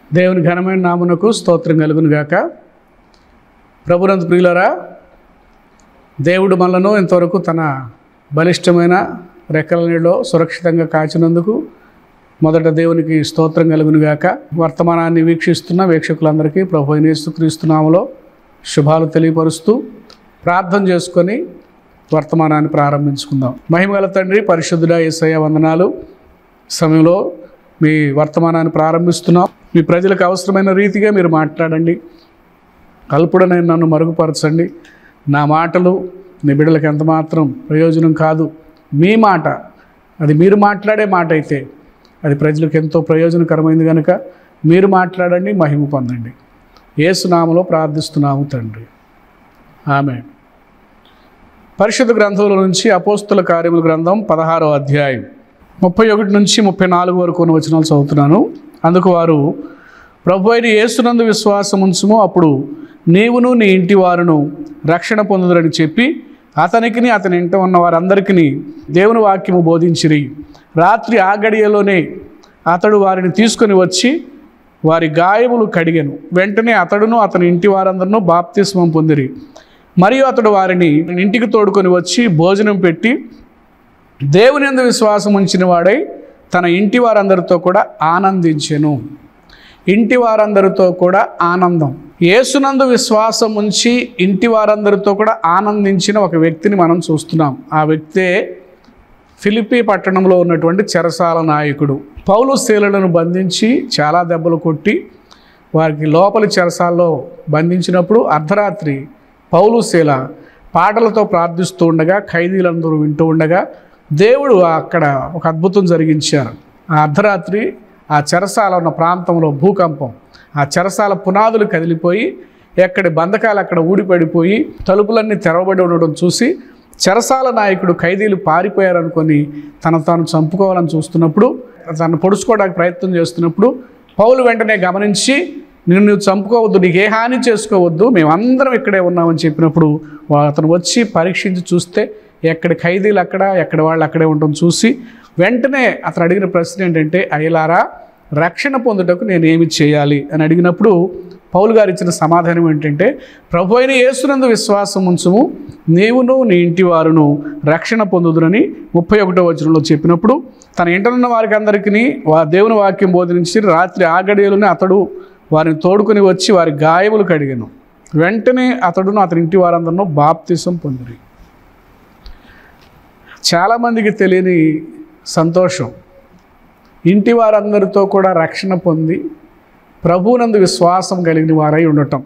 దేవుని ఘనమైన నామునకు స్తోత్రం కలుగును గాక ప్రభునంత ప్రియులరా దేవుడు మనలను ఇంతవరకు తన బలిష్టమైన రెక్కల నీడలో సురక్షితంగా కాచినందుకు మొదట దేవునికి స్తోత్రం కలుగును గాక వర్తమానాన్ని వీక్షిస్తున్న వీక్షకులందరికీ ప్రభు అయిన యేసుక్రీస్తునామలో శుభాలు తెలియపరుస్తూ ప్రార్థన చేసుకొని వర్తమానాన్ని ప్రారంభించుకుందాం మహిమగల తండ్రి పరిశుద్ధుడ యేసయ్య వందనాలు సమయంలో మీ వర్తమానాన్ని ప్రారంభిస్తున్నాం మీ ప్రజలకు అవసరమైన రీతిగా మీరు మాట్లాడండి కల్పుడనైన నన్ను మరుగుపరచండి నా మాటలు నీ బిడ్డలకు ఎంత మాత్రం ప్రయోజనం కాదు మీ మాట అది మీరు మాట్లాడే మాట అయితే అది ప్రజలకు ఎంతో ప్రయోజనకరమైంది కనుక మీరు మాట్లాడండి మహిమ పొందండి ఏసునామలో ప్రార్థిస్తున్నాము తండ్రి ఆమె పరిశుద్ధ గ్రంథంలో నుంచి అపోస్తుల కార్యముల గ్రంథం పదహారో అధ్యాయం ముప్పై ఒకటి నుంచి ముప్పై నాలుగు వరకు ఉన్న వచనాలు చదువుతున్నాను అందుకు వారు ప్రభు అయిన యేసునందు విశ్వాసం ఉంచుము అప్పుడు నీవును నీ ఇంటి వారును రక్షణ పొందుదరని చెప్పి అతనికిని అతని ఇంట ఉన్న వారందరికీ దేవుని వాక్యము బోధించిరి రాత్రి ఆ గడియలోనే అతడు వారిని తీసుకొని వచ్చి వారి గాయములు కడిగెను వెంటనే అతడును అతని ఇంటి వారందరినూ బాప్తిస్మం పొందిరి మరియు అతడు వారిని ఇంటికి తోడుకొని వచ్చి భోజనం పెట్టి దేవుని యందు విశ్వాసం ఉంచిన వాడై తన ఇంటి వారందరితో కూడా ఆనందించెను ఇంటి వారందరితో కూడా ఆనందం యేసునందు విశ్వాసం ఉంచి ఇంటి వారందరితో కూడా ఆనందించిన ఒక వ్యక్తిని మనం చూస్తున్నాం ఆ వ్యక్తే ఫిలిపి పట్టణంలో ఉన్నటువంటి చెరసాల నాయకుడు పౌలు శీలను బంధించి చాలా దెబ్బలు కొట్టి వారికి లోపలి చెరసాల్లో బంధించినప్పుడు అర్ధరాత్రి పౌలు శీల పాటలతో ప్రార్థిస్తూ ఉండగా ఖైదీలందరూ వింటూ ఉండగా దేవుడు అక్కడ ఒక అద్భుతం జరిగించారు ఆ అర్ధరాత్రి ఆ చెరసాల ఉన్న ప్రాంతంలో భూకంపం ఆ చెరసాల పునాదులు కదిలిపోయి ఎక్కడి బంధకాలు అక్కడ ఊడిపడిపోయి తలుపులన్నీ తెరవబడి ఉండడం చూసి చెరసాల నాయకుడు ఖైదీలు పారిపోయారనుకొని తన తాను చంపుకోవాలని చూస్తున్నప్పుడు తను పొడుచుకోవడానికి ప్రయత్నం చేస్తున్నప్పుడు పౌలు వెంటనే గమనించి నిన్ను నువ్వు చంపుకోవద్దు నీకు ఏ హాని చేసుకోవద్దు మేమందరం ఇక్కడే ఉన్నామని చెప్పినప్పుడు వా- అతను వచ్చి పరీక్షించి చూస్తే ఎక్కడి ఖైదీలు అక్కడ ఎక్కడ వాళ్ళు అక్కడే ఉండడం చూసి వెంటనే అతను అడిగిన ప్రశ్న ఏంటంటే అయ్యలారా రక్షణ పొందుటకు నేను ఏమి చేయాలి అని అడిగినప్పుడు పౌలు గారు ఇచ్చిన సమాధానం ఏంటంటే ప్రభు అయిన యేసునందు విశ్వాసం ఉంచుము నీవును నీ ఇంటి వారును రక్షణ పొందుదురని ముప్పై ఒకటో వచనంలో చెప్పినప్పుడు తన ఇంటనున్న వారికి అందరికీ వా దేవుని వాక్యం బోధించి రాత్రి ఆ గడియలోనే అతడు వారిని తోడుకొని వచ్చి వారి గాయములు కడిగాను వెంటనే అతడును అతని ఇంటి వారందరినూ బాప్తిసం పొందిరి చాలామందికి తెలియని సంతోషం ఇంటి వారందరితో కూడా రక్షణ పొంది ప్రభువునందు విశ్వాసం కలిగిన వారై ఉండటం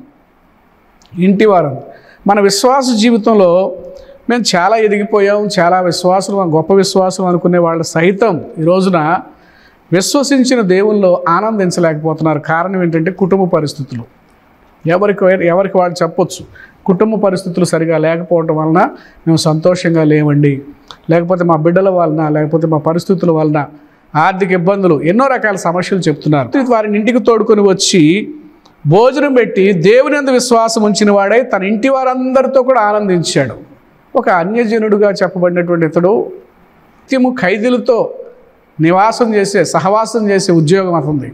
ఇంటి వారం మన విశ్వాస జీవితంలో మేము చాలా ఎదిగిపోయాం చాలా విశ్వాసం గొప్ప విశ్వాసం అనుకునే వాళ్ళు సైతం ఈ రోజున విశ్వసించిన దేవుల్లో ఆనందించలేకపోతున్నారు కారణం ఏంటంటే కుటుంబ పరిస్థితులు ఎవరికి ఎవరికి వాళ్ళు చెప్పొచ్చు కుటుంబ పరిస్థితులు సరిగా లేకపోవడం వలన మేము సంతోషంగా లేవండి లేకపోతే మా బిడ్డల వలన లేకపోతే మా పరిస్థితుల వలన ఆర్థిక ఇబ్బందులు ఎన్నో రకాల సమస్యలు చెప్తున్నారు వారిని ఇంటికి తోడుకొని వచ్చి భోజనం పెట్టి దేవుని అందు విశ్వాసం ఉంచిన వాడై తన ఇంటి వారందరితో కూడా ఆనందించాడు ఒక అన్యజనుడుగా చెప్పబడినటువంటి ఇతడు నిత్యము ఖైదీలతో నివాసం చేసే సహవాసం చేసే ఉద్యోగం అతనిది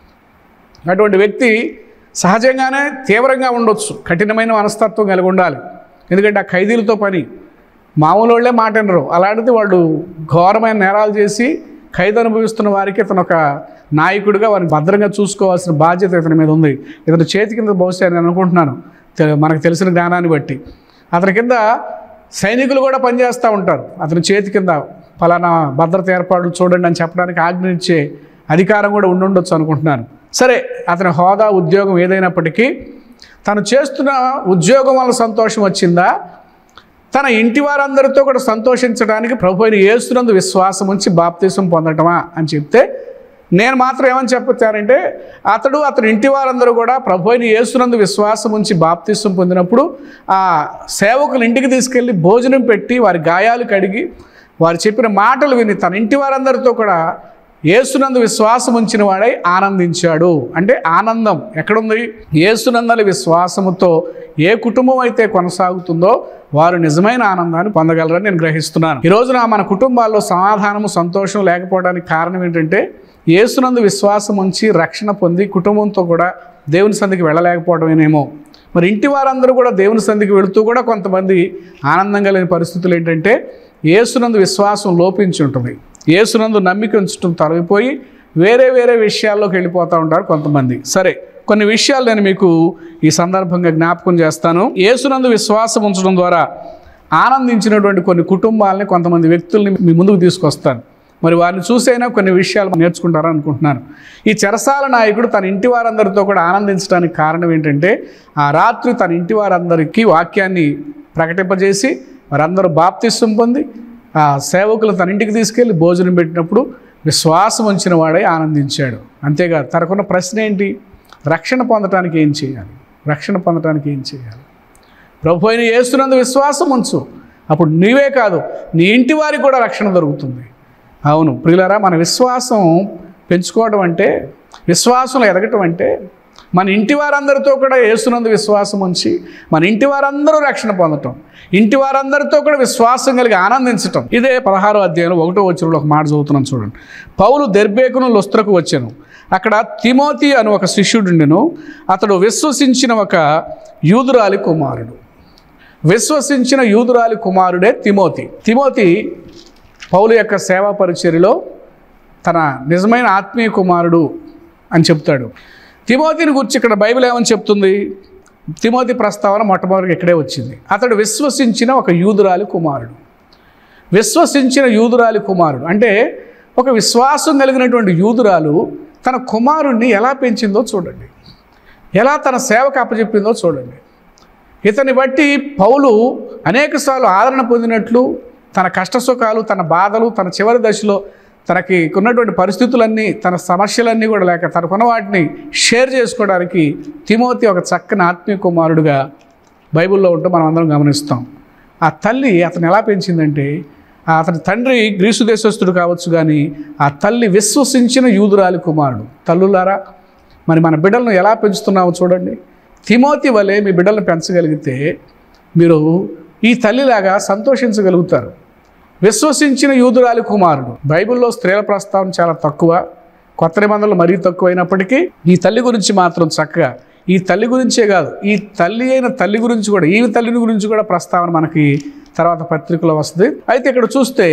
అటువంటి వ్యక్తి సహజంగానే తీవ్రంగా ఉండొచ్చు కఠినమైన మనస్తత్వం కలిగి ఉండాలి ఎందుకంటే ఆ ఖైదీలతో పని మామూలు వాళ్ళే మాట వినరు అలాంటిది వాళ్ళు ఘోరమైన నేరాలు చేసి ఖైదు అనుభవిస్తున్న వారికి ఇతను ఒక నాయకుడిగా వారిని భద్రంగా చూసుకోవాల్సిన బాధ్యత ఇతని మీద ఉంది ఇతని చేతి కింద బహుశా నేను అనుకుంటున్నాను తె- మనకు తెలిసిన జ్ఞానాన్ని బట్టి అతని కింద సైనికులు కూడా పనిచేస్తూ ఉంటారు అతని చేతి కింద ఫలానా భద్రత ఏర్పాట్లు చూడండి అని చెప్పడానికి ఆజ్ఞ ఇచ్చే అధికారం కూడా ఉండుండొచ్చు అనుకుంటున్నాను సరే అతని హోదా ఉద్యోగం ఏదైనప్పటికీ తను చేస్తున్న ఉద్యోగం వల్ల సంతోషం వచ్చిందా తన ఇంటి వారందరితో కూడా సంతోషించడానికి ప్రభు అయిన యేసునందు విశ్వాసం ఉంచి బాప్తీసం పొందటమా అని చెప్తే నేను మాత్రం ఏమని చెప్తానంటే అతడు అతని ఇంటి వారందరూ కూడా ప్రభు అయిన యేసునందు విశ్వాసం ఉంచి బాప్తీసం పొందినప్పుడు ఆ సేవకులు ఇంటికి తీసుకెళ్ళి భోజనం పెట్టి వారి గాయాలు కడిగి వారు చెప్పిన మాటలు విని తన ఇంటి వారందరితో కూడా యేసునందు విశ్వాసం ఉంచిన వాడై ఆనందించాడు అంటే ఆనందం ఎక్కడుంది యేసునందలి విశ్వాసముతో ఏ కుటుంబం అయితే కొనసాగుతుందో వారు నిజమైన ఆనందాన్ని పొందగలరని నేను గ్రహిస్తున్నాను ఈ రోజున మన కుటుంబాల్లో సమాధానము సంతోషం లేకపోవడానికి కారణం ఏంటంటే యేసునందు విశ్వాసం ఉంచి రక్షణ పొంది కుటుంబంతో కూడా దేవుని సంధికి వెళ్ళలేకపోవడమేనేమో మరి ఇంటి వారందరూ కూడా దేవుని సంధికి వెళుతూ కూడా కొంతమంది ఆనందం కలిగిన పరిస్థితులు ఏంటంటే యేసునందు విశ్వాసం లోపించి ఉంటుంది యేసునందు నమ్మిక ఉంచడం తొలగిపోయి వేరే వేరే విషయాల్లోకి వెళ్ళిపోతూ ఉంటారు కొంతమంది సరే కొన్ని విషయాలు నేను మీకు ఈ సందర్భంగా జ్ఞాపకం చేస్తాను యేసునందు విశ్వాసం ఉంచడం ద్వారా ఆనందించినటువంటి కొన్ని కుటుంబాలని కొంతమంది వ్యక్తుల్ని మీ ముందుకు తీసుకొస్తాను మరి వారిని చూసైనా కొన్ని విషయాలు నేర్చుకుంటారని అనుకుంటున్నాను ఈ చెరసాల నాయకుడు తన ఇంటి వారందరితో కూడా ఆనందించడానికి కారణం ఏంటంటే ఆ రాత్రి తన ఇంటి వారందరికీ వాక్యాన్ని ప్రకటింపజేసి వారందరూ బాప్తిస్వం పొంది ఆ సేవకులు తన ఇంటికి తీసుకెళ్ళి భోజనం పెట్టినప్పుడు విశ్వాసం ఉంచిన వాడై ఆనందించాడు అంతేకాదు తనకున్న ప్రశ్న ఏంటి రక్షణ పొందటానికి ఏం చేయాలి రక్షణ పొందటానికి ఏం చేయాలి ప్రభు అయిన యేసునందు విశ్వాసం ఉంచు అప్పుడు నీవే కాదు నీ ఇంటి వారికి కూడా రక్షణ దొరుకుతుంది అవును ప్రియులారా మన విశ్వాసం పెంచుకోవడం అంటే విశ్వాసంలో ఎదగటం అంటే మన ఇంటి వారందరితో కూడా యేసునందు విశ్వాసం ఉంచి మన ఇంటి వారందరూ రక్షణ పొందటం ఇంటి వారందరితో కూడా విశ్వాసం కలిగి ఆనందించటం ఇదే పదహారో అధ్యాయంలో ఒకటో వచ్చిన ఒక మాట చదువుతున్నాను చూడండి పౌలు దెర్బేకును లొస్త్రకు వచ్చాను అక్కడ తిమోతి అని ఒక శిష్యుడుండెను అతడు విశ్వసించిన ఒక యూదురాలి కుమారుడు విశ్వసించిన యూదురాలి కుమారుడే తిమోతి తిమోతి పౌలు యొక్క సేవా పరిచర్యలో తన నిజమైన ఆత్మీయ కుమారుడు అని చెప్తాడు తిమోతిని గురించి ఇక్కడ బైబిల్ ఏమని చెప్తుంది తిమోతి ప్రస్తావన మొట్టమొదటి ఇక్కడే వచ్చింది అతడు విశ్వసించిన ఒక యూదురాలి కుమారుడు విశ్వసించిన యూదురాలి కుమారుడు అంటే ఒక విశ్వాసం కలిగినటువంటి యూదురాలు తన కుమారుణ్ణి ఎలా పెంచిందో చూడండి ఎలా తన సేవకు అప్పచెప్పిందో చూడండి ఇతని బట్టి పౌలు అనేకసార్లు ఆదరణ పొందినట్లు తన కష్టసుఖాలు తన బాధలు తన చివరి దశలో తనకి ఉన్నటువంటి పరిస్థితులన్నీ తన సమస్యలన్నీ కూడా లేక తనకున్న వాటిని షేర్ చేసుకోవడానికి తిమోతి ఒక చక్కని ఆత్మీయ కుమారుడుగా బైబిల్లో ఉంటూ మనం అందరం గమనిస్తాం ఆ తల్లి అతను ఎలా పెంచిందంటే ఆ అతని తండ్రి గ్రీసు దేశస్థుడు కావచ్చు కానీ ఆ తల్లి విశ్వసించిన యూదురాలి కుమారుడు తల్లులారా మరి మన బిడ్డలను ఎలా పెంచుతున్నామో చూడండి తిమోతి వలె మీ బిడ్డలను పెంచగలిగితే మీరు ఈ తల్లిలాగా సంతోషించగలుగుతారు విశ్వసించిన యూదురాలి కుమారుడు బైబిల్లో స్త్రీల ప్రస్తావన చాలా తక్కువ కొత్త నిబంధనలు మరీ తక్కువైనప్పటికీ ఈ తల్లి గురించి మాత్రం చక్కగా ఈ తల్లి గురించే కాదు ఈ తల్లి అయిన తల్లి గురించి కూడా ఈ తల్లిని గురించి కూడా ప్రస్తావన మనకి తర్వాత పత్రికలో వస్తుంది అయితే ఇక్కడ చూస్తే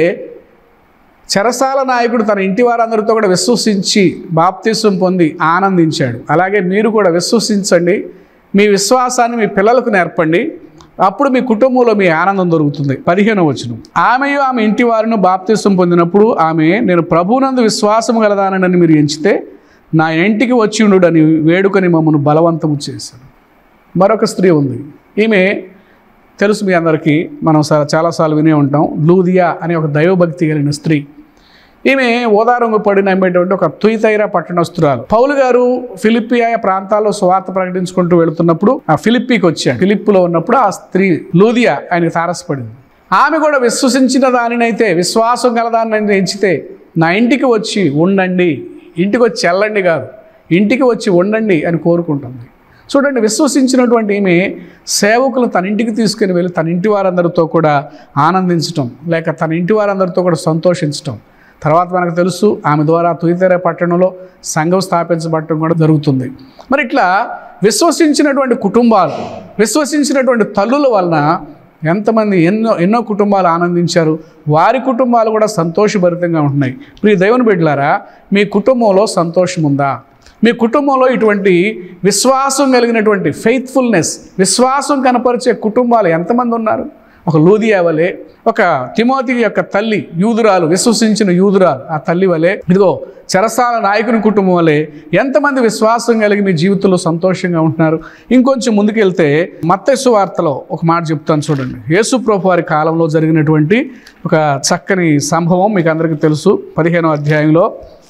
చెరసాల నాయకుడు తన ఇంటి వారందరితో కూడా విశ్వసించి బాప్తిసం పొంది ఆనందించాడు అలాగే మీరు కూడా విశ్వసించండి మీ విశ్వాసాన్ని మీ పిల్లలకు నేర్పండి అప్పుడు మీ కుటుంబంలో మీ ఆనందం దొరుకుతుంది పదిహేను వచనం ఆమెయు ఆమె ఇంటి వారిని బాప్తిసం పొందినప్పుడు ఆమె నేను ప్రభువునందు విశ్వాసం గలదానని మీరు ఎంచితే నా ఇంటికి వచ్చి ఉండుడని వేడుకొని మమ్మల్ని బలవంతము చేశాడు మరొక స్త్రీ ఉంది ఈమె తెలుసు మీ అందరికీ మనం సా- చాలాసార్లు వినే ఉంటాం లూదియా అనే ఒక దైవభక్తి కలిగిన స్త్రీ ఈమె ఓదారంగు పడి నమ్మేటువంటి ఒక తుయితైర పట్టణస్తురాలు పౌలు గారు ఫిలిప్పియా ప్రాంతాల్లో స్వార్థ ప్రకటించుకుంటూ వెళుతున్నప్పుడు ఆ ఫిలిప్పీకి వచ్చాడు ఫిలిప్పులో ఉన్నప్పుడు ఆ స్త్రీ లూదియా ఆయనకు తారసపడింది ఆమె కూడా విశ్వసించిన దానినైతే విశ్వాసం గలదాన్ని ఎంచితే నా ఇంటికి వచ్చి ఉండండి ఇంటికి వచ్చి వెళ్ళండి కాదు ఇంటికి వచ్చి ఉండండి అని కోరుకుంటుంది చూడండి విశ్వసించినటువంటి ఈమె సేవకులు తన ఇంటికి తీసుకుని వెళ్ళి తన ఇంటి వారందరితో కూడా ఆనందించటం లేక తన ఇంటి వారందరితో కూడా సంతోషించటం తర్వాత మనకు తెలుసు ఆమె ద్వారా తుయితెర పట్టణంలో సంఘం స్థాపించబడటం కూడా జరుగుతుంది మరి ఇట్లా విశ్వసించినటువంటి కుటుంబాలు విశ్వసించినటువంటి తల్లుల వలన ఎంతమంది ఎన్నో ఎన్నో కుటుంబాలు ఆనందించారు వారి కుటుంబాలు కూడా సంతోషభరితంగా ఉంటున్నాయి ప్రియ దేవుని బిడ్డలారా మీ కుటుంబంలో సంతోషం ఉందా మీ కుటుంబంలో ఇటువంటి విశ్వాసం కలిగినటువంటి ఫెయిత్ఫుల్నెస్ విశ్వాసం కనపరిచే కుటుంబాలు ఎంతమంది ఉన్నారు ఒక లూదియా వలె ఒక తిమోతి యొక్క తల్లి యూదురాలు విశ్వసించిన యూదురాలు ఆ తల్లి వలె ఇదిగో చెరసాల నాయకుని కుటుంబం వలె ఎంతమంది విశ్వాసం కలిగి మీ జీవితంలో సంతోషంగా ఉంటున్నారు ఇంకొంచెం ముందుకెళ్తే మత్తస్సు వార్తలో ఒక మాట చెప్తాను చూడండి యేసు ప్రభు వారి కాలంలో జరిగినటువంటి ఒక చక్కని సంభవం మీకు అందరికీ తెలుసు పదిహేనో అధ్యాయంలో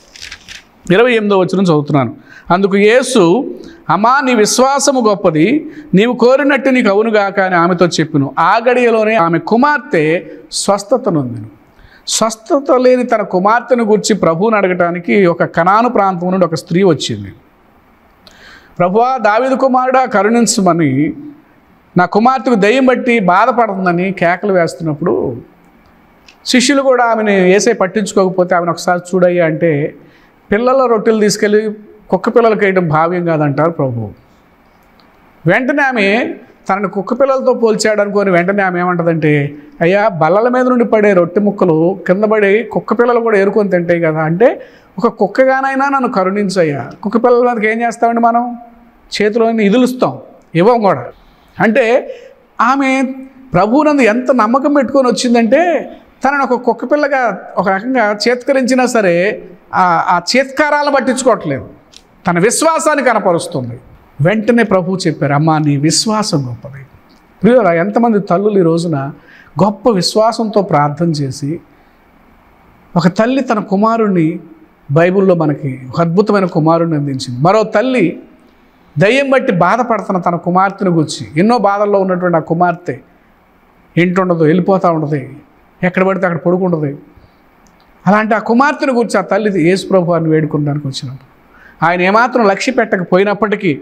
ఇరవై ఎనిమిదో వచ్చిన చదువుతున్నాను అందుకు యేసు అమ్మా నీ విశ్వాసము గొప్పది నీవు కోరినట్టు నీకు అవునుగాక అని ఆమెతో చెప్పిను ఆ గడియలోనే ఆమె కుమార్తె స్వస్థత నొందిను స్వస్థత లేని తన కుమార్తెను గురించి ప్రభువుని అడగటానికి ఒక కనాను ప్రాంతం నుండి ఒక స్త్రీ వచ్చింది ప్రభువా దావిదు కుమారుడా కరుణించమని నా కుమార్తెకు దయ్యం బట్టి బాధపడుతుందని కేకలు వేస్తున్నప్పుడు శిష్యులు కూడా ఆమెను ఏసై పట్టించుకోకపోతే ఆమెను ఒకసారి చూడయ్యా అంటే పిల్లల రొట్టెలు తీసుకెళ్ళి కుక్క పిల్లలకి వేయడం భావ్యం కాదంటారు ప్రభు వెంటనే ఆమె తనని కుక్క పిల్లలతో పోల్చాడు అనుకొని వెంటనే ఆమె ఏమంటదంటే అయ్యా బల్లల మీద నుండి పడే రొట్టె ముక్కలు కింద పడి కుక్క పిల్లలు కూడా ఏరుకొని తింటాయి కదా అంటే ఒక కుక్కగానైనా నన్ను కరుణించయ్యా కుక్క పిల్లల మీదకి ఏం చేస్తామండి మనం చేతిలోని ఇదులుస్తాం ఇవ్వం కూడా అంటే ఆమె ప్రభువునందు ఎంత నమ్మకం పెట్టుకొని వచ్చిందంటే తనను ఒక కుక్క పిల్లగా ఒక రకంగా చేత్కరించినా సరే ఆ ఆ చేత్కారాలను పట్టించుకోవట్లేదు తన విశ్వాసాన్ని కనపరుస్తుంది వెంటనే ప్రభువు చెప్పారు అమ్మా నీ విశ్వాసం గొప్పది ప్రియుల ఎంతమంది తల్లులు ఈ రోజున గొప్ప విశ్వాసంతో ప్రార్థన చేసి ఒక తల్లి తన కుమారుణ్ణి బైబిల్లో మనకి ఒక అద్భుతమైన కుమారుణ్ణి అందించింది మరో తల్లి దయ్యం బట్టి బాధపడుతున్న తన కుమార్తెను గురించి ఎన్నో బాధల్లో ఉన్నటువంటి ఆ కుమార్తె ఇంటుండదు వెళ్ళిపోతూ ఉంటుంది ఎక్కడ పడితే అక్కడ పడుకుంటుంది అలాంటి ఆ కుమార్తెను గురించి ఆ తల్లి యేసు ప్రభు అని వేడుకోవడానికి వచ్చినప్పుడు ఆయన ఏమాత్రం లక్ష్య పెట్టకపోయినప్పటికీ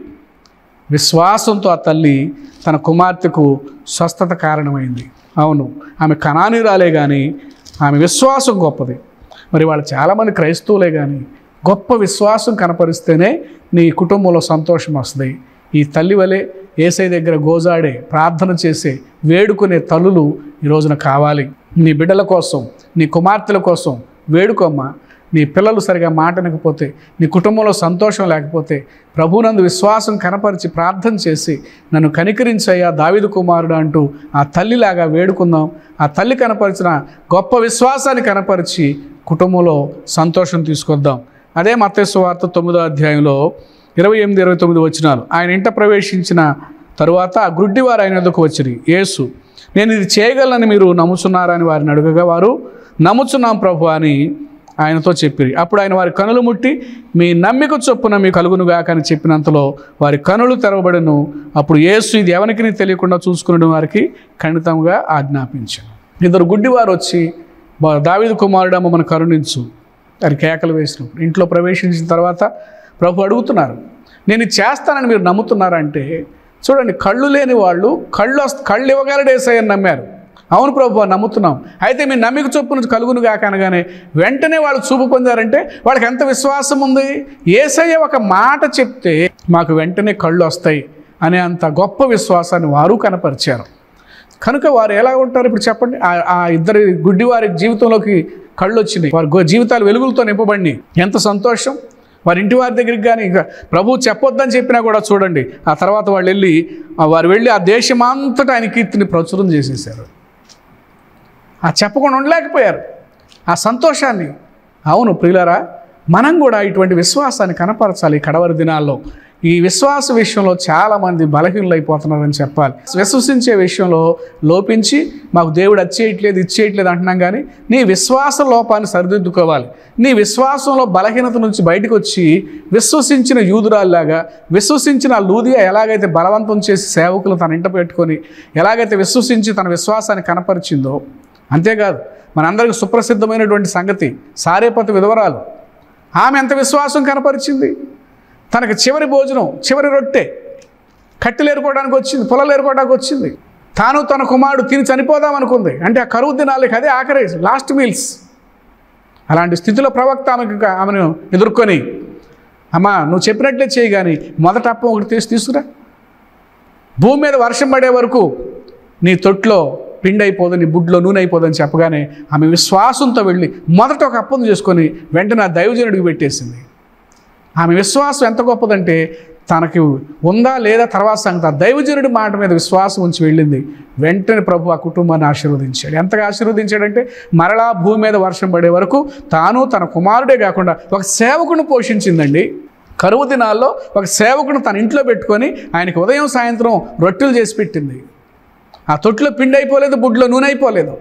విశ్వాసంతో ఆ తల్లి తన కుమార్తెకు స్వస్థత కారణమైంది అవును ఆమె కణానిరాలే కానీ ఆమె విశ్వాసం గొప్పది మరి వాళ్ళు చాలామంది క్రైస్తవులే కానీ గొప్ప విశ్వాసం కనపరిస్తేనే నీ కుటుంబంలో సంతోషం వస్తుంది ఈ తల్లి వలె ఏసై దగ్గర గోజాడే ప్రార్థన చేసే వేడుకునే తల్లులు ఈ రోజున కావాలి నీ బిడ్డల కోసం నీ కుమార్తెల కోసం వేడుకోమ్మా నీ పిల్లలు సరిగా మాటనకపోతే నీ కుటుంబంలో సంతోషం లేకపోతే ప్రభునందు విశ్వాసం కనపరిచి ప్రార్థన చేసి నన్ను కనికరించయ్యా దావిదు కుమారుడు అంటూ ఆ తల్లిలాగా వేడుకుందాం ఆ తల్లి కనపరిచిన గొప్ప విశ్వాసాన్ని కనపరిచి కుటుంబంలో సంతోషం తీసుకొద్దాం అదే మత్తేసు వార్త తొమ్మిదో అధ్యాయంలో ఇరవై ఎనిమిది ఇరవై తొమ్మిది వచ్చినారు ఆయన ఇంట ప్రవేశించిన తరువాత ఆ గుడ్డివారు ఆయన ఎదుకు వచ్చిరి యేసు నేను ఇది చేయగలనని మీరు నమ్ముచున్నారని వారిని అడగగా వారు నమ్ముచున్నాం ప్రభు అని ఆయనతో చెప్పిరి అప్పుడు ఆయన వారి కనులు ముట్టి మీ నమ్మిక చొప్పున మీ కలుగునుగాక అని చెప్పినంతలో వారి కనులు తెరవబడను అప్పుడు యేసు ఇది ఎవరికి తెలియకుండా చూసుకునే వారికి ఖండితంగా ఆజ్ఞాపించాను ఇద్దరు గుడ్డివారు వచ్చి "బా- దావీదు కుమారుడమ్మ మన కరుణించు అని కేకలు వేసినప్పుడు ఇంట్లో ప్రవేశించిన తర్వాత ప్రభు అడుగుతున్నారు నేను ఇది చేస్తానని మీరు నమ్ముతున్నారంటే చూడండి కళ్ళు లేని వాళ్ళు కళ్ళు వస్త- కళ్ళు ఇవ్వగలడేసాయని నమ్మారు అవును ప్రభు నమ్ముతున్నాం అయితే మీ నమ్మిక చొప్పున కలుగును కాక అనగానే వెంటనే వాళ్ళు చూపు పొందారంటే వాళ్ళకి ఎంత విశ్వాసం ఉంది ఏసయ్య ఒక మాట చెప్తే మాకు వెంటనే కళ్ళు వస్తాయి అనే అంత గొప్ప విశ్వాసాన్ని వారు కనపరిచారు కనుక వారు ఎలా ఉంటారు ఇప్పుడు చెప్పండి ఆ- ఆ ఇద్దరి గుడ్డి వారి జీవితంలోకి కళ్ళు వచ్చినాయి వారి గో- జీవితాలు వెలుగులతో నింపబడి ఎంత సంతోషం వారి ఇంటి వారి దగ్గరికి కానీ ఇంకా ప్రభు చెప్పొద్దని చెప్పినా కూడా చూడండి ఆ తర్వాత వాళ్ళు వెళ్ళి ఆ వారు వెళ్ళి ఆ దేశమంతటా ఆయన కీర్తిని ప్రచురం చేసేసారు ఆ చెప్పకుండా ఉండలేకపోయారు ఆ సంతోషాన్ని అవును ప్రియులరా మనం కూడా ఇటువంటి విశ్వాసాన్ని కనపరచాలి ఈ కడవరి దినాల్లో ఈ విశ్వాస విషయంలో చాలామంది బలహీనలైపోతున్నారని చెప్పాలి విశ్వసించే విషయంలో లోపించి మాకు దేవుడు అచ్చేయట్లేదు ఇచ్చేయట్లేదు అంటున్నాం కానీ నీ విశ్వాస లోపాన్ని సరిదిద్దుకోవాలి నీ విశ్వాసంలో బలహీనత నుంచి బయటకు వచ్చి విశ్వసించిన యూదురాల్లాగా విశ్వసించిన ఆ లూదియా ఎలాగైతే బలవంతం చేసి సేవకులు తన ఇంట పెట్టుకొని ఎలాగైతే విశ్వసించి తన విశ్వాసాన్ని కనపరిచిందో అంతేకాదు మనందరికి సుప్రసిద్ధమైనటువంటి సంగతి సారేపతి విధవరాలు ఆమె ఎంత విశ్వాసం కనపరిచింది తనకు చివరి భోజనం చివరి రొట్టె కట్టెలు ఏరుకోవడానికి వచ్చింది పొలాలు ఏరుకోవడానికి వచ్చింది తాను తన కుమారుడు తిని చనిపోదాం అనుకుంది అంటే ఆ కరువు దినాలకి అదే ఆఖరి లాస్ట్ మీల్స్ అలాంటి స్థితిలో ప్రవక్త ఆమెకు ఆమెను ఎదుర్కొని అమ్మా నువ్వు చెప్పినట్లే చేయి కానీ మొదట అప్పం ఒకటి తీసి తీసుకురా భూమి మీద వర్షం పడే వరకు నీ తొట్లో పిండి అయిపోదు నీ బుడ్లో నూనె అయిపోదని చెప్పగానే ఆమె విశ్వాసంతో వెళ్ళి మొదట ఒక అప్పం చేసుకొని వెంటనే ఆ దైవజనుడికి పెట్టేసింది ఆమె విశ్వాసం ఎంత గొప్పదంటే తనకి ఉందా లేదా తర్వాత సంగతి ఆ దైవజనుడి మాట మీద విశ్వాసం ఉంచి వెళ్ళింది వెంటనే ప్రభు ఆ కుటుంబాన్ని ఆశీర్వదించాడు ఎంతగా ఆశీర్వదించాడంటే మరలా భూమి మీద వర్షం పడే వరకు తాను తన కుమారుడే కాకుండా ఒక సేవకుని పోషించిందండి కరువు దినాల్లో ఒక సేవకుని తన ఇంట్లో పెట్టుకొని ఆయనకి ఉదయం సాయంత్రం రొట్టెలు చేసి పెట్టింది ఆ తొట్లో పిండి అయిపోలేదు బుడ్లో నూనె అయిపోలేదు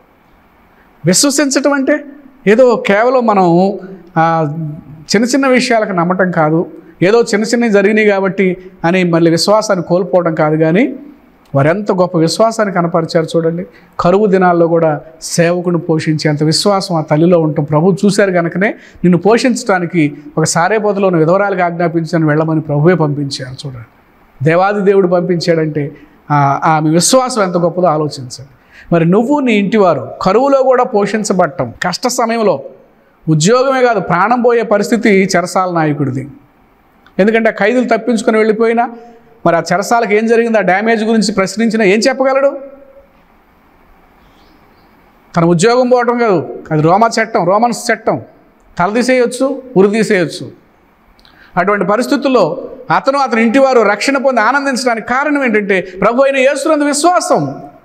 విశ్వసించటం అంటే ఏదో కేవలం మనం ఆ, చిన్న చిన్న విషయాలకు నమ్మటం కాదు ఏదో చిన్న చిన్నవి జరిగినాయి కాబట్టి అని మళ్ళీ విశ్వాసాన్ని కోల్పోవడం కాదు కానీ వారెంత గొప్ప విశ్వాసాన్ని కనపరిచారు చూడండి కరువు దినాల్లో కూడా సేవకుని పోషించేంత విశ్వాసం ఆ తల్లిలో ఉండటం ప్రభు చూశారు కనుకనే నిన్ను పోషించడానికి ఒక సారేపోతలోని విధవరాలకు ఆజ్ఞాపించాను వెళ్ళమని ప్రభువే పంపించారు చూడండి దేవాది దేవుడు పంపించాడంటే ఆ- ఆమె విశ్వాసం ఎంత గొప్పదో ఆలోచించండి మరి నువ్వు నీ ఇంటివారు కరువులో కూడా పోషించబడటం కష్ట సమయంలో ఉద్యోగమే కాదు ప్రాణం పోయే పరిస్థితి చెరసాల నాయకుడిది ఎందుకంటే ఆ ఖైదీలు తప్పించుకొని వెళ్ళిపోయినా మరి ఆ చెరసాలకు ఏం జరిగింది ఆ డ్యామేజ్ గురించి ప్రశ్నించినా ఏం చెప్పగలడు తన ఉద్యోగం పోవటం కాదు అది రోమా చట్టం రోమన్స్ చట్టం తల తీసేయచ్చు ఉరి తీసేయచ్చు అటువంటి పరిస్థితుల్లో అతను అతని ఇంటివారు రక్షణ పొంది ఆనందించడానికి కారణం ఏంటంటే ప్రభు అయిన యేసునందు విశ్వాసం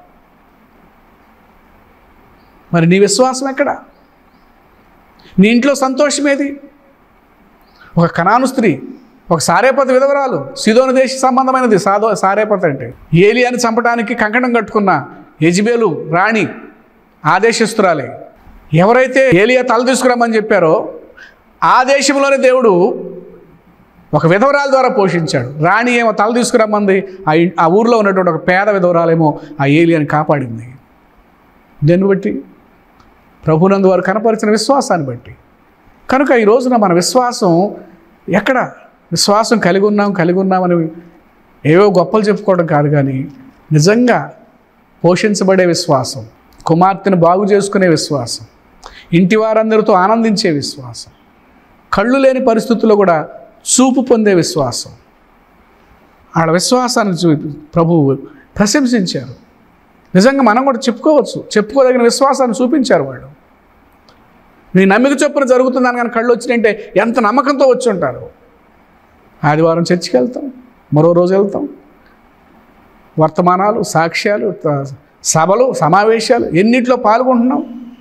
మరి నీ విశ్వాసం ఎక్కడ నీ ఇంట్లో సంతోషం ఏది ఒక కణాను స్త్రీ ఒక సారేపతి విధవరాలు సిదోను దేశ సంబంధమైనది సాదో సారేపతి అంటే ఏలియాని చంపడానికి కంకణం కట్టుకున్న యజ్బేలు రాణి ఆదేశిస్తురాలే ఎవరైతే ఏలియా తల తీసుకురమ్మని చెప్పారో ఆ దేశంలోనే దేవుడు ఒక విధవరాల ద్వారా పోషించాడు రాణి ఏమో తల తీసుకురమ్మంది ఆ ఇన్- ఆ ఊర్లో ఉన్నటువంటి ఒక పేద విధవరాలేమో ఆ ఏలియాని కాపాడింది దేన్ని బట్టి ప్రభునందు వారు కనపరిచిన విశ్వాసాన్ని బట్టి కనుక ఈ రోజున మన విశ్వాసం ఎక్కడ విశ్వాసం కలిగి ఉన్నాం కలిగి ఉన్నామని ఏవో గొప్పలు చెప్పుకోవడం కాదు కానీ నిజంగా పోషించబడే విశ్వాసం కుమార్తెను బాగు చేసుకునే విశ్వాసం ఇంటి వారందరితో ఆనందించే విశ్వాసం కళ్ళు లేని పరిస్థితుల్లో కూడా చూపు పొందే విశ్వాసం వాళ్ళ విశ్వాసాన్ని చూ ప్రభువు ప్రశంసించారు నిజంగా మనం కూడా చెప్పుకోవచ్చు చెప్పుకోదగిన విశ్వాసాన్ని చూపించారు వాళ్ళు నీ నమ్మిక చొప్పున జరుగుతుందని కానీ కళ్ళు వచ్చినాయంటే ఎంత నమ్మకంతో వచ్చి ఉంటారు ఆదివారం చర్చికి వెళ్తాం మరో రోజు వెళ్తాం వర్తమానాలు సాక్ష్యాలు త- సభలు సమావేశాలు ఎన్నిట్లో పాల్గొంటున్నాం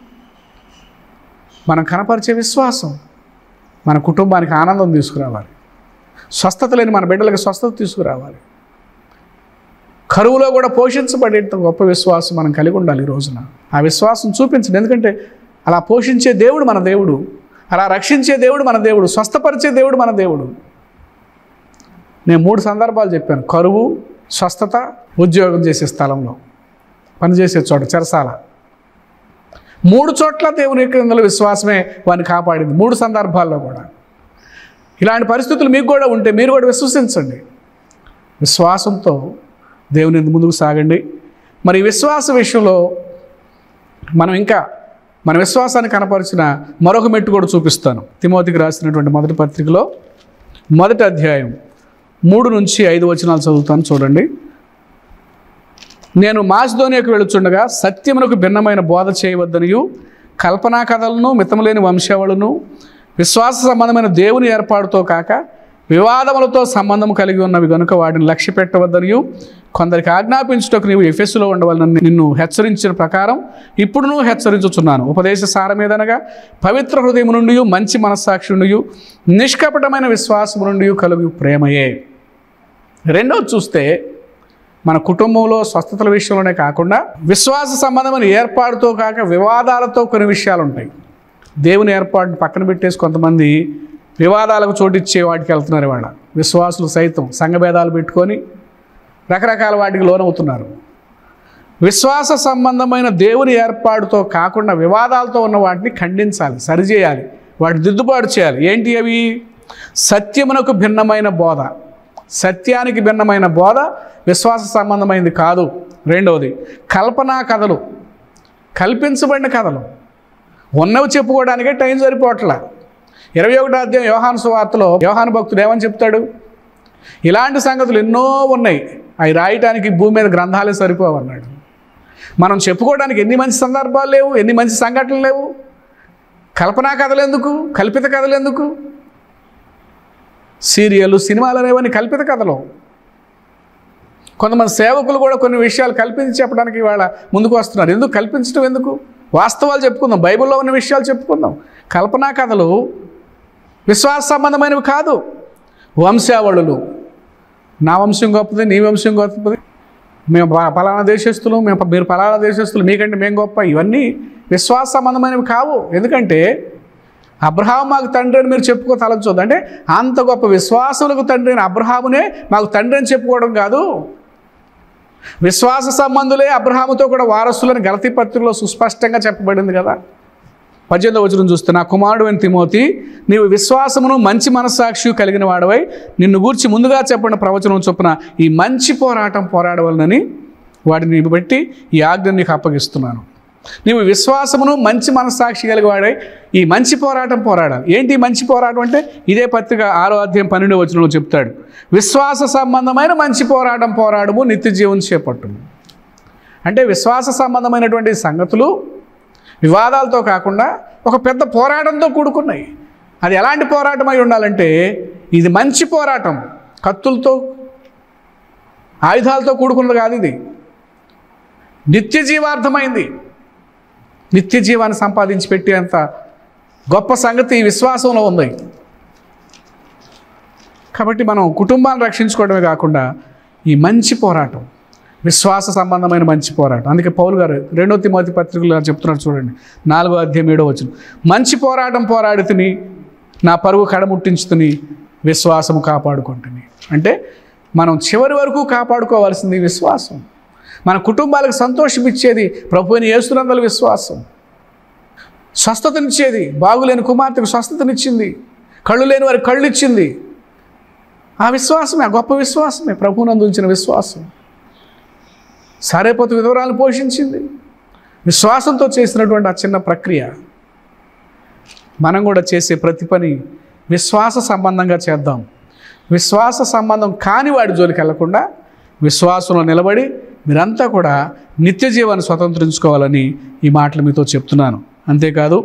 మనం కనపరిచే విశ్వాసం మన కుటుంబానికి ఆనందం తీసుకురావాలి స్వస్థత లేని మన బిడ్డలకు స్వస్థత తీసుకురావాలి కరువులో కూడా పోషించబడేంత గొప్ప విశ్వాసం మనం కలిగి ఉండాలి ఈ రోజున ఆ విశ్వాసం చూపించండి ఎందుకంటే అలా పోషించే దేవుడు మన దేవుడు అలా రక్షించే దేవుడు మన దేవుడు స్వస్థపరిచే దేవుడు మన దేవుడు నేను మూడు సందర్భాలు చెప్పాను కరువు స్వస్థత ఉద్యోగం చేసే స్థలంలో పనిచేసే చోట చెరసాల మూడు చోట్ల దేవుని క్రిందల విశ్వాసమే వారిని కాపాడింది మూడు సందర్భాల్లో కూడా ఇలాంటి పరిస్థితులు మీకు కూడా ఉంటే మీరు కూడా విశ్వసించండి విశ్వాసంతో దేవుని ముందుకు సాగండి మరి ఈ విశ్వాస విషయంలో మనం ఇంకా మన విశ్వాసాన్ని కనపరిచిన మరొక మెట్టు కూడా చూపిస్తాను తిమోతికి రాసినటువంటి మొదటి పత్రికలో మొదటి అధ్యాయం మూడు నుంచి ఐదు వచనాలు చదువుతాను చూడండి నేను మాసిధోనియకు వెళుచుండగా సత్యమునకు భిన్నమైన బోధ చేయవద్దనియు కల్పనా కథలను మితములేని వంశావళును విశ్వాస సంబంధమైన దేవుని ఏర్పాటుతో కాక వివాదములతో సంబంధం కలిగి ఉన్నవి గనుక వాటిని లక్ష్య పెట్టవద్దనియు కొందరికి ఆజ్ఞాపించుటకు నీవు ఎఫెస్సులో ఉండవాలని నిన్ను హెచ్చరించిన ప్రకారం ఇప్పుడు నువ్వు హెచ్చరించుచున్నాను ఉపదేశ సారమేదనగా పవిత్ర హృదయం నుండి మంచి మనస్సాక్షి నుండి నిష్కపటమైన విశ్వాసము నుండి కలుగు ప్రేమయే రెండవది చూస్తే మన కుటుంబంలో స్వస్థతల విషయంలోనే కాకుండా విశ్వాస సంబంధమైన ఏర్పాటుతో కాక వివాదాలతో కొన్ని విషయాలు ఉంటాయి దేవుని ఏర్పాటుని పక్కన పెట్టేసి కొంతమంది వివాదాలకు చోటిచ్చే వాటికి వెళ్తున్నారు ఇవాళ విశ్వాసులు సైతం సంఘభేదాలు పెట్టుకొని రకరకాల వాటికి లోనవుతున్నారు విశ్వాస సంబంధమైన దేవుని ఏర్పాటుతో కాకుండా వివాదాలతో ఉన్న వాటిని ఖండించాలి సరిచేయాలి వాటి దిద్దుబాటు చేయాలి ఏంటి అవి సత్యమునకు భిన్నమైన బోధ సత్యానికి భిన్నమైన బోధ విశ్వాస సంబంధమైనది కాదు రెండవది కల్పనా కథలు కల్పించబడిన కథలు ఉన్నవి చెప్పుకోవడానికే టైం సరిపోవట్లే ఇరవై ఒకటో అధ్యాయం యోహాను సువార్తలో యోహాను భక్తుడు ఏమని చెప్తాడు ఇలాంటి సంగతులు ఎన్నో ఉన్నాయి అవి రాయటానికి భూమి మీద గ్రంథాలే సరిపోవు అన్నాడు మనం చెప్పుకోవడానికి ఎన్ని మంచి సందర్భాలు లేవు ఎన్ని మంచి సంఘటనలు లేవు కల్పనా కథలు ఎందుకు కల్పిత కథలు ఎందుకు సీరియల్ సినిమాలు అనేవన్నీ కల్పిత కథలు కొంతమంది సేవకులు కూడా కొన్ని విషయాలు కల్పించి చెప్పడానికి ఇవాళ ముందుకు వస్తున్నారు ఎందుకు కల్పించడం ఎందుకు వాస్తవాలు చెప్పుకుందాం బైబిల్లో ఉన్న విషయాలు చెప్పుకుందాం కల్పనా కథలు విశ్వాస సంబంధమైనవి కాదు వంశావళులు నా వంశం గొప్పది నీ వంశం గొప్పది మేము ప- పలానా దేశస్తులు మేము ప- మీరు పలానా దేశస్తులు మీకంటే మేము గొప్ప ఇవన్నీ విశ్వాస సంబంధమైనవి కావు ఎందుకంటే అబ్రహాం మాకు తండ్రి అని మీరు చెప్పుకో తలచొద్దు అంటే అంత గొప్ప విశ్వాసులకు తండ్రి అని అబ్రహామునే మాకు తండ్రి అని చెప్పుకోవడం కాదు విశ్వాస సంబంధులే అబ్రహాముతో కూడా వారసులని గలతీ పత్రికలో సుస్పష్టంగా చెప్పబడింది కదా పద్దెనిమిదవ వచనం చూస్తే నా కుమారుడు అని తిమోతి నీవు విశ్వాసమును మంచి మనస్సాక్షి కలిగిన వాడవై నిన్ను గూర్చి ముందుగా చెప్పిన ప్రవచనం చొప్పున ఈ మంచి పోరాటం పోరాడవలనని వాటిని బట్టి ఈ ఆజ్ఞ నీకు అప్పగిస్తున్నాను నీవు విశ్వాసమును మంచి మనస్సాక్షి కలిగివాడై ఈ మంచి పోరాటం పోరాడాలి ఏంటి ఈ మంచి పోరాటం అంటే ఇదే పత్రిక ఆరో అధ్యాయం పన్నెండు వచనంలో చెప్తాడు విశ్వాస సంబంధమైన మంచి పోరాటం పోరాడము నిత్య జీవనం చేపట్టుము అంటే విశ్వాస సంబంధమైనటువంటి సంగతులు వివాదాలతో కాకుండా ఒక పెద్ద పోరాటంతో కూడుకున్నాయి అది ఎలాంటి పోరాటం అయి ఉండాలంటే ఇది మంచి పోరాటం కత్తులతో ఆయుధాలతో కూడుకున్నది కాదు ఇది నిత్య జీవార్థమైంది నిత్య జీవాన్ని సంపాదించి పెట్టేంత గొప్ప సంగతి ఈ విశ్వాసంలో ఉంది కాబట్టి మనం కుటుంబాన్ని రక్షించుకోవడమే కాకుండా ఈ మంచి పోరాటం విశ్వాస సంబంధమైన మంచి పోరాటం అందుకే పౌలు గారు రెండో తిమోతి పత్రికలో చెప్తున్నారు చూడండి నాలుగో అధ్యాయం ఏడో వచ్చిన మంచి పోరాటం పోరాడి తిని నా పరుగు కడముట్టించుతుని విశ్వాసము కాపాడుకుంటుని అంటే మనం చివరి వరకు కాపాడుకోవాల్సింది విశ్వాసం మన కుటుంబాలకు సంతోషం ఇచ్చేది ప్రభుని యేసునందల విశ్వాసం స్వస్థతనిచ్చేది బాగులేని కుమార్తెకు స్వస్థతనిచ్చింది కళ్ళు లేని వారికి కళ్ళు ఇచ్చింది ఆ విశ్వాసమే ఆ గొప్ప విశ్వాసమే ప్రభునందు ఉంచిన విశ్వాసం సారేపోతు విధవరాలను పోషించింది విశ్వాసంతో చేసినటువంటి ఆ చిన్న ప్రక్రియ మనం కూడా చేసే ప్రతి పని విశ్వాస సంబంధంగా చేద్దాం విశ్వాస సంబంధం కాని వాడి జోలికి వెళ్లకుండా విశ్వాసంలో నిలబడి మీరంతా కూడా నిత్య జీవాన్ని స్వతంత్రించుకోవాలని ఈ మాటలు మీతో చెప్తున్నాను అంతేకాదు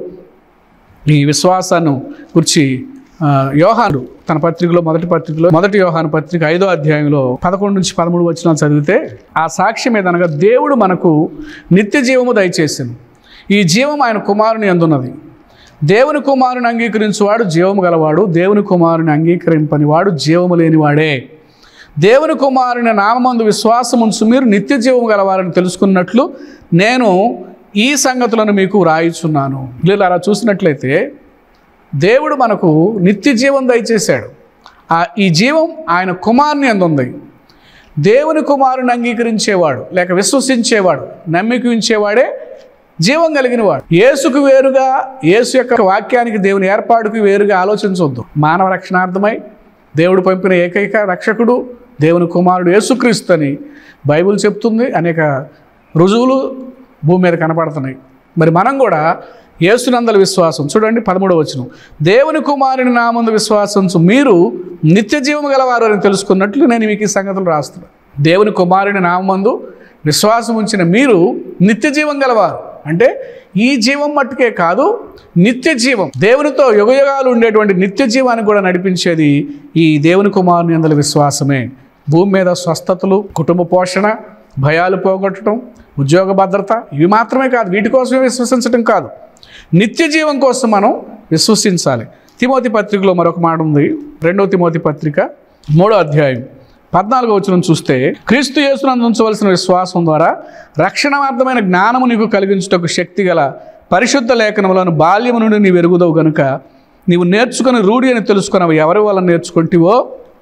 ఈ విశ్వాసాన్ని గురించి ఆ, యోహాను తన పత్రికలో మొదటి పత్రికలో మొదటి యోహాను పత్రిక ఐదో అధ్యాయంలో పదకొండు నుంచి పదమూడు వచనాలు చదివితే ఆ సాక్ష్యం ఏదనగా దేవుడు మనకు నిత్య జీవము దయచేసింది ఈ జీవం ఆయన కుమారుని అందున్నది దేవుని కుమారుని అంగీకరించువాడు జీవము గలవాడు దేవుని కుమారుని అంగీకరింపని వాడు జీవము లేనివాడే దేవుని కుమారుని నామందు విశ్వాసముంచు మీరు నిత్య జీవము గలవారని తెలుసుకున్నట్లు నేను ఈ సంగతులను మీకు వ్రాయిచున్నాను వీళ్ళు అలా చూసినట్లయితే దేవుడు మనకు నిత్య జీవం దయచేశాడు ఆ ఈ జీవం ఆయన కుమారుని అందుంది దేవుని కుమారుని అంగీకరించేవాడు లేక విశ్వసించేవాడు నమ్మిక ఉంచేవాడే జీవం కలిగిన వాడు యేసుకు వేరుగా యేసు యొక్క వాక్యానికి దేవుని ఏర్పాటుకు వేరుగా ఆలోచించవద్దు మానవ రక్షణార్థమై దేవుడు పంపిన ఏకైక రక్షకుడు దేవుని కుమారుడు యేసుక్రీస్తు అని బైబిల్ చెప్తుంది అనేక రుజువులు భూమి మీద కనపడుతున్నాయి మరి మనం కూడా యేసునందల విశ్వాసం చూడండి పదమూడవ వచనం దేవుని కుమారుని నామందు విశ్వాసంచు మీరు నిత్య జీవము గలవారు అని తెలుసుకున్నట్లు నేను మీకు ఈ సంగతులు రాస్తున్నాను దేవుని కుమారుని నామందు విశ్వాసం ఉంచిన మీరు నిత్య జీవం గలవారు అంటే ఈ జీవం మట్టుకే కాదు నిత్య జీవం దేవునితో యుగయుగాలు ఉండేటువంటి నిత్య జీవాన్ని కూడా నడిపించేది ఈ దేవుని కుమారుని అందల విశ్వాసమే భూమి మీద స్వస్థతలు కుటుంబ పోషణ భయాలు పోగొట్టడం ఉద్యోగ భద్రత ఇవి మాత్రమే కాదు వీటి కోసమే విశ్వసించడం కాదు నిత్య జీవం కోసం మనం విశ్వసించాలి తిమోతి పత్రికలో మరొక మాట ఉంది రెండవ తిమోతి పత్రిక మూడో అధ్యాయం పద్నాలుగో వచనం చూస్తే క్రీస్తు యేసునందు ఉంచవలసిన విశ్వాసం ద్వారా రక్షణార్థమైన జ్ఞానము నీకు కలిగించుటకు శక్తి గల పరిశుద్ధ లేఖనములను బాల్యము నుండి నీవు ఎరుగుదవు గనుక నీవు నేర్చుకుని రూఢి అని తెలుసుకున్నవి ఎవరి వల్ల నేర్చుకుంటివో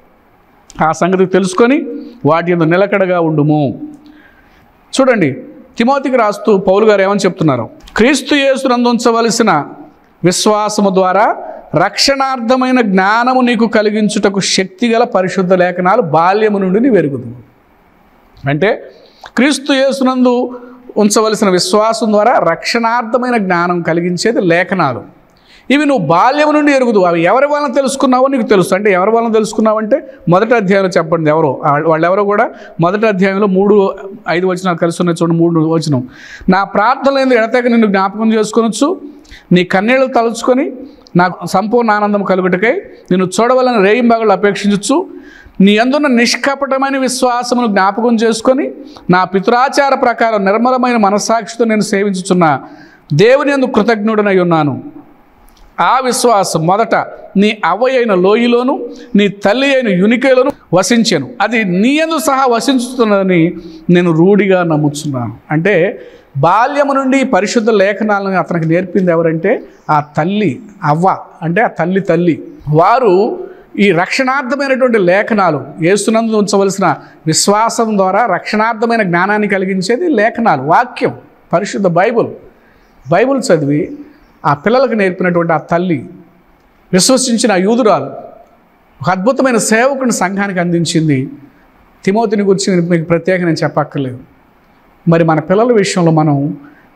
ఆ సంగతి తెలుసుకొని వాటి యందు నిలకడగా ఉండుము చూడండి తిమోతికి రాస్తూ పౌలు గారు ఏమని చెప్తున్నారు క్రీస్తు యేసునందు ఉంచవలసిన విశ్వాసము ద్వారా రక్షణార్థమైన జ్ఞానము నీకు కలిగించుటకు శక్తిగల పరిశుద్ధ లేఖనాలు బాల్యము నుండి నీ వెరుగుదు అంటే క్రీస్తు యేసునందు ఉంచవలసిన విశ్వాసం ద్వారా రక్షణార్థమైన జ్ఞానం కలిగించేది లేఖనాలు ఇవి నువ్వు బాల్యం నుండి ఎరుగుదు అవి ఎవరి వలన తెలుసుకున్నావో నీకు తెలుసు అంటే ఎవరి వలన తెలుసుకున్నావంటే మొదటి అధ్యాయంలో చెప్పండి ఎవరో ఆ- వాళ్ళెవరో కూడా మొదటి అధ్యాయంలో మూడు ఐదు వచనాలు కలిసి ఉన్నాయి చూడండి మూడు వచనం నా ప్రార్థనలు ఎందుకు ఎడతెగ నిన్ను జ్ఞాపకం చేసుకొనొచ్చు నీ కన్నీళ్ళు తలుచుకొని నాకు సంపూర్ణ ఆనందం కలుగుటకై నిన్ను చూడవలని రేయింబాగులు అపేక్షించచ్చు నీ అందున్న నిష్కపటమైన విశ్వాసమును జ్ఞాపకం చేసుకొని నా పితురాచార ప్రకారం నిర్మలమైన మనస్సాక్షితో నేను సేవించుచున్న దేవుని ఎందు కృతజ్ఞుడనై ఉన్నాను ఆ విశ్వాసం మొదట నీ అవ్వ అయిన లోయలోను నీ తల్లి అయిన యునికలోను వసించాను అది నీ ఎందు సహా వసించుతున్నదని నేను రూఢిగా నమ్ముచున్నాను అంటే బాల్యము నుండి పరిశుద్ధ లేఖనాలను అతనికి నేర్పింది ఎవరంటే ఆ తల్లి అవ్వ అంటే ఆ తల్లి తల్లి వారు ఈ రక్షణార్థమైనటువంటి లేఖనాలు ఏసునందు ఉంచవలసిన విశ్వాసం ద్వారా రక్షణార్థమైన జ్ఞానాన్ని కలిగించేది లేఖనాలు వాక్యం పరిశుద్ధ బైబుల్ బైబుల్ చదివి ఆ పిల్లలకు నేర్పినటువంటి ఆ తల్లి విశ్వసించిన ఆ యూదురాలు ఒక అద్భుతమైన సేవకుని సంఘానికి అందించింది తిమోతిని గురించి నేను మీకు ప్రత్యేకంగా నేను చెప్పక్కర్లేదు మరి మన పిల్లల విషయంలో మనం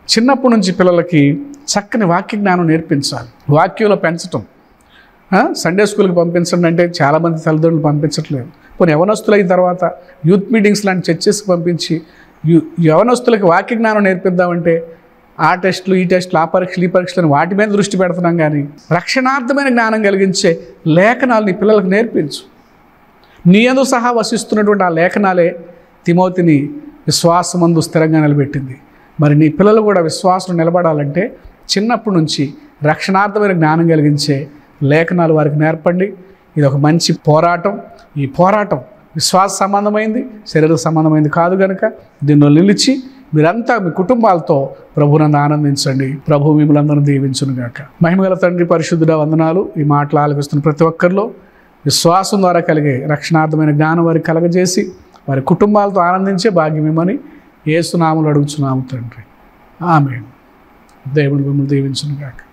చిన్నప్పటి నుంచి పిల్లలకి చక్కని వాక్య జ్ఞానం నేర్పించాలి వాక్యంలో పెంచటం ఆ, సండే స్కూల్కి పంపించండి అంటే చాలామంది తల్లిదండ్రులు పంపించట్లేదు పోనీ యవనస్తులు అయిన తర్వాత యూత్ మీటింగ్స్ లాంటి చర్చెస్కి పంపించి యు యవనస్తులకి వాక్య జ్ఞానం నేర్పిద్దామంటే ఆ టెస్టులు ఈ టెస్టులు ఆ పరీక్షలు ఈ పరీక్షలు వాటి మీద దృష్టి పెడుతున్నాం కానీ రక్షణార్థమైన జ్ఞానం కలిగించే లేఖనాలు నీ పిల్లలకు నేర్పించు నీ అందు సహా వసిస్తున్నటువంటి ఆ లేఖనాలే తిమోతిని విశ్వాసమందు స్థిరంగా నిలబెట్టింది మరి నీ పిల్లలు కూడా విశ్వాసం నిలబడాలంటే చిన్నప్పటి నుంచి రక్షణార్థమైన జ్ఞానం కలిగించే లేఖనాలు వారికి నేర్పండి ఇది ఒక మంచి పోరాటం ఈ పోరాటం విశ్వాస సంబంధమైంది శరీర సంబంధమైంది కాదు కనుక దీనిలో నిలిచి మీరంతా మీ కుటుంబాలతో ప్రభునందు ఆనందించండి ప్రభు మిమ్మల్ని దీవించును గాక మహిమగల తండ్రి పరిశుద్ధుడ వందనాలు ఈ మాటలు ఆలపిస్తున్న ప్రతి ఒక్కరిలో విశ్వాసం ద్వారా కలిగే రక్షణార్థమైన జ్ఞానం వారికి కలగజేసి వారి కుటుంబాలతో ఆనందించే భాగ్యమేమని ఏసునాములు అడుగుచున్నాము తండ్రి ఆమె దేవుడు మిమ్మల్ని దీవించును గాక